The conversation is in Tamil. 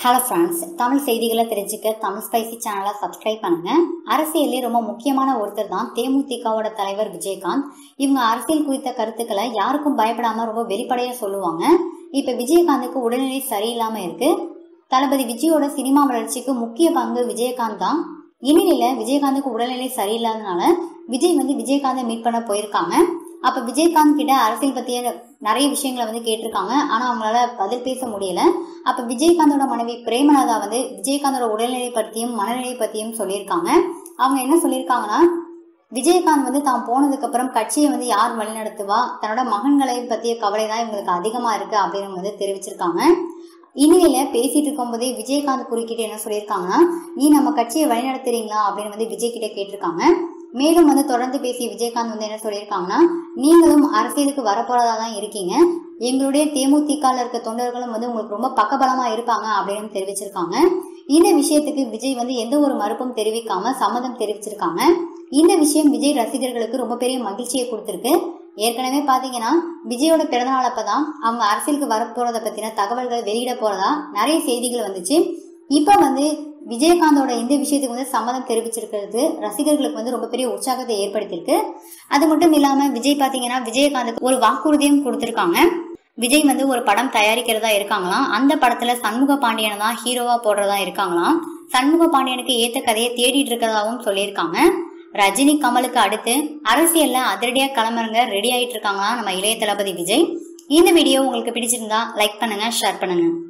ஹலோ ஃப்ரெண்ட்ஸ் தமிழ் செய்திகளை தெரிஞ்சுக்க தமிழ் ஸ்பைசி சேனலை சப்ஸ்கிரைப் பண்ணுங்க அரசியலே ரொம்ப முக்கியமான ஒருத்தர் தான் தேமுதிகவோட தலைவர் விஜயகாந்த் இவங்க அரசியல் குறித்த கருத்துக்களை யாருக்கும் பயப்படாம ரொம்ப வெளிப்படையா சொல்லுவாங்க இப்ப விஜயகாந்துக்கு உடல்நிலை சரியில்லாம இருக்கு தளபதி விஜயோட சினிமா வளர்ச்சிக்கு முக்கிய பங்கு விஜயகாந்த் தான் இந்நிலையில விஜயகாந்துக்கு உடல்நிலை சரியில்லாதனால விஜய் வந்து விஜயகாந்தை மீட் பண்ண போயிருக்காங்க அப்ப விஜயகாந்த் கிட்ட அரசியல் பத்திய நிறைய விஷயங்களை வந்து கேட்டிருக்காங்க ஆனா அவங்களால பதில் பேச முடியல அப்ப விஜயகாந்தோட மனைவி பிரேமலதா வந்து விஜயகாந்தோட உடல்நிலை பத்தியும் மனநிலை பத்தியும் சொல்லியிருக்காங்க அவங்க என்ன சொல்லியிருக்காங்கன்னா விஜயகாந்த் வந்து தான் போனதுக்கு அப்புறம் கட்சியை வந்து யார் வழிநடத்துவா தன்னோட மகன்களை பத்திய கவலை தான் இவங்களுக்கு அதிகமா இருக்கு அப்படின்னு வந்து தெரிவிச்சிருக்காங்க இனியில பேசிட்டு இருக்கும்போதே விஜயகாந்த் குறுக்கிட்டு என்ன சொல்லியிருக்காங்கன்னா நீ நம்ம கட்சியை வழிநடத்துறீங்களா அப்படின்னு வந்து விஜய் கிட்ட கேட்டிருக்காங்க மேலும் வந்து தொடர்ந்து பேசிய விஜயகாந்த் வந்து என்ன சொல்லியிருக்காங்கன்னா நீங்களும் அரசியலுக்கு வரப்போறதா தான் இருக்கீங்க எங்களுடைய தேமுதிக இருக்க தொண்டர்களும் வந்து உங்களுக்கு ரொம்ப பக்கபலமா இருப்பாங்க அப்படின்னு தெரிவிச்சிருக்காங்க இந்த விஷயத்துக்கு விஜய் வந்து எந்த ஒரு மறுப்பும் தெரிவிக்காம சம்மதம் தெரிவிச்சிருக்காங்க இந்த விஷயம் விஜய் ரசிகர்களுக்கு ரொம்ப பெரிய மகிழ்ச்சியை கொடுத்திருக்கு ஏற்கனவே பாத்தீங்கன்னா விஜயோட பிறந்தநாள் அப்பதான் அவங்க அரசியலுக்கு வரப்போறத பத்தின தகவல்கள் வெளியிட போறதா நிறைய செய்திகள் வந்துச்சு இப்ப வந்து விஜயகாந்தோட இந்த விஷயத்துக்கு வந்து சம்மதம் தெரிவிச்சிருக்கிறது ரசிகர்களுக்கு வந்து ரொம்ப பெரிய உற்சாகத்தை ஏற்படுத்தியிருக்கு அது மட்டும் இல்லாம விஜய் பாத்தீங்கன்னா விஜயகாந்துக்கு ஒரு வாக்குறுதியும் கொடுத்திருக்காங்க விஜய் வந்து ஒரு படம் தயாரிக்கிறதா இருக்காங்களாம் அந்த படத்துல சண்முக பாண்டியனை தான் ஹீரோவா போடுறதா இருக்காங்களாம் சண்முக பாண்டியனுக்கு ஏத்த கதையை தேடிட்டு இருக்கதாகவும் சொல்லியிருக்காங்க ரஜினி கமலுக்கு அடுத்து அரசியல்ல அதிரடியா கிளம்புறங்க ரெடி ஆயிட்டு இருக்காங்களாம் நம்ம இளைய தளபதி விஜய் இந்த வீடியோ உங்களுக்கு பிடிச்சிருந்தா லைக் பண்ணுங்க ஷேர் பண்ணுங்க